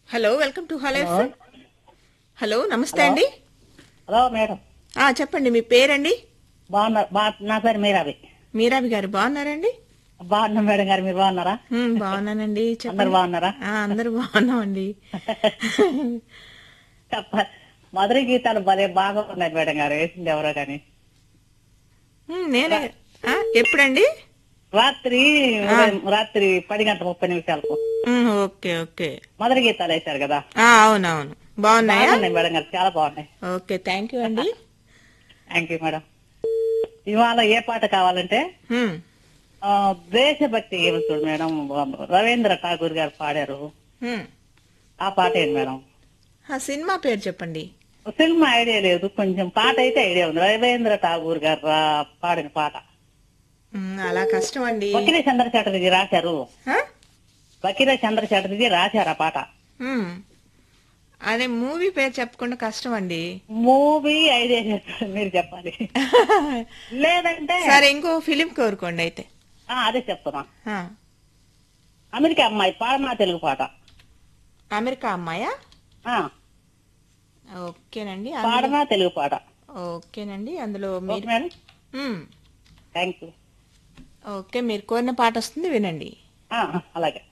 Hello welcome to hello FM hello నమస్తే అండి hello madam ఆ చెప్పండి మీ పేరండి బాగున్నారు బా నా పేరు మీరాబి మీరాబి గారు బాగున్నారండి బాగున్నా మేడం గారు మీరు బాగున్నారా హ్మ్, బాగున్నానండి అందరు చెప్పండి బాగున్నారా ఆ, అందరూ బాగున్నామండి చెప్ప మధుర గీతాలు భలే బాగా ఉన్నాయి మేడం గారు వేసింది ఎవరో కానీ హ్మ్, నేనే ఆ, ఎప్పుడండి రాత్రి ఉదయం రాత్రి పది గంటల ముప్పై నిమిషాలకు హ్మ్, ఓకే ఓకే మధుర గీతాలు వేశారు కదా ఆ, అవునవును బాగున్నాయా బాగున్నాయి మేడం గారు చాలా బాగున్నాయి ఓకే థ్యాంక్ యూ అండి థ్యాంక్ యూ మేడం ఇవాళ ఏ పాట కావాలంటే హ్మ్, ఆ, దేశభక్తి గీతం మేడం రవీంద్ర ఠాగూర్ గారు పాడారు హ్మ్. ఆ పాట ఏంటి మేడం ఆ సినిమా పేరు చెప్పండి సినిమా ఐడియా లేదు కొంచెం పాట అయితే ఐడియా ఉంది రవీంద్ర ఠాగూర్ గారు రా- పాడిన పాట హ్మ్, అలా కష్టం అండి బకిరే చంద్ర చటర్జీ రాశారు ఆ? బకిరే చంద్ర చటర్జీ రాశారు ఆ పాట హ్మ్. అదే మూవీ పేరు చెప్పకుండా కష్టం అండి మూవీ ఐడియా చెప్పారు మీరు చెప్పాలి లేదంటే సరే ఇంకో ఫిలిం కోరుకోండి అయితే ఆ, అదే చెప్తున్నా ఆ, అమెరికా అమ్మాయి పాడనా తెలుగు పాట అమెరికా అమ్మాయా ఆ, ఓకేనండి అందులో- పాడనా తెలుగు పాట ఓకేనండి అందులో ఓకే మీరు మేడం మ్మ్. థ్యాంక్ యూ ఓకే మీరు కోరిన పాట వస్తుంది వినండి ఆ, అలాగే